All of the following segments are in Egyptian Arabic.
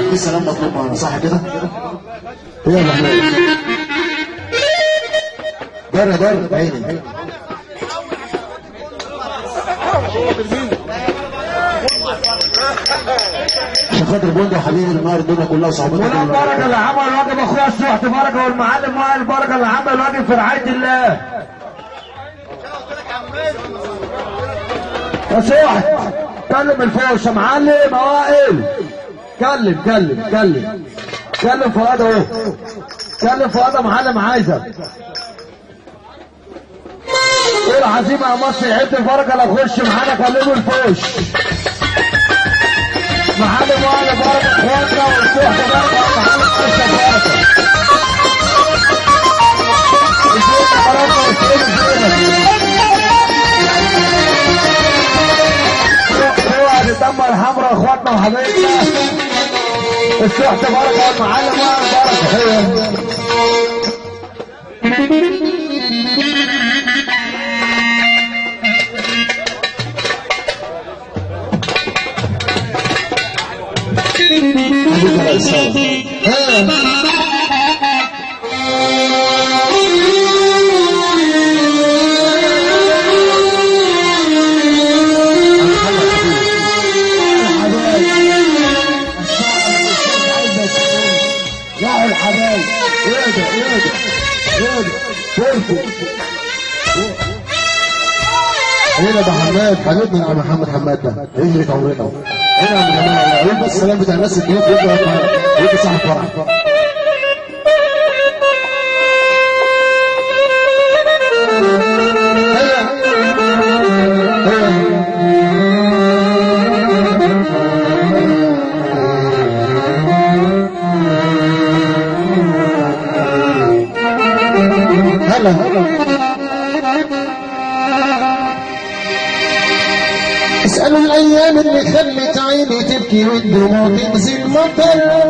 في سلام مطلوب معانا صح كده؟ يلا احنا بره بره عيني عشان خاطر بوندي وحبيبي النهار الدنيا كلها وصحبتنا ولا البركه اللي عمل واجب اخويا السوح بركه والمعلم وائل البركه اللي عمل واجب في رعايه الله يا سوح كلم الفوش يا معلم يا وائل كلم كلم كلم كلم فؤاد اهو كلم فؤاد يا معلم عايزك ايه العزيمه يا مصر عيد البركه اللي هتخش معانا كلموا الفوش معلم وائل بركه اخواتنا والسوح بركه ومعلم عايشه بركه الفوش بركه والسوح بركه اوعى تدمر الحمراء اخواتنا وحبايبنا السوح بركه والمعلم وائل بركه حبيبي رئيس يا الحبايب اهدى اهدى اهدى فوقكم هنا ابو حماد حبيبنا يا عم محمد حماد ده هجرة عمرنا هنا يا عم جماعه قول بس السلام بتاع الناس الجديد يبدا يبدا صاحب فرح هلا اسألوا الأيام اللي خلت عيني تبكي والدموع تنزل مطر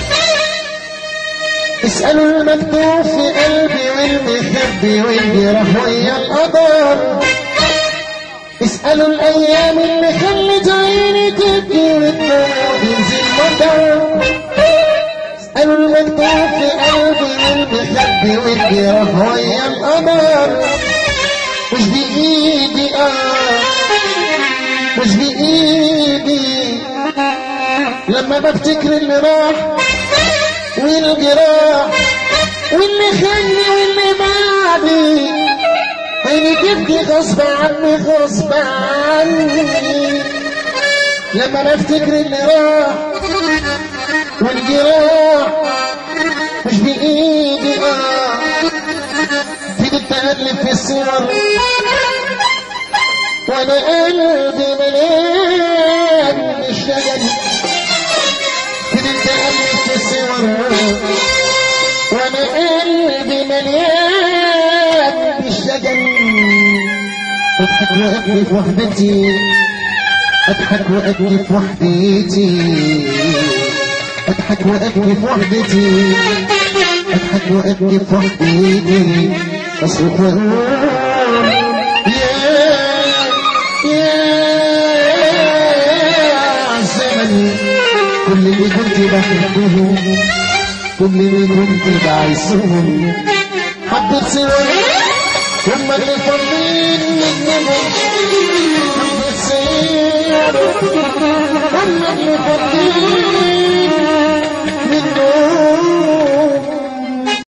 اسألوا المكتوب في قلبي والمخبي والجرح ويا القدر اسألوا الأيام اللي خلت عيني تبكي والدموع تنزل مطر اسألوا المكتوب في قلبي والمخبي والجرح ويا القدر مش بإيدي آه مش بإيدي لما بفتكر اللي راح والجراح واللي خلي واللي بعدي عيني تبكي غصب عني غصب عني لما بفتكر اللي راح والجراح مش بإيدي آه فضلت أقلب في الصور وانا قلبي مليان بالشجن فضلت اقلب في الصور وانا قلبي مليان بالشجن اضحك وابكي في وحدتي اضحك وابكي في وحدتي اضحك وابكي في وحدتي اضحك وابكي في وحدتي اصرخ واقول يا الزمن كل اللي كنت بحبهم كل اللي كنت بعيشهم حبيت سوا هم اللي فاضلين منهم حبيت سوا هم اللي فاضلين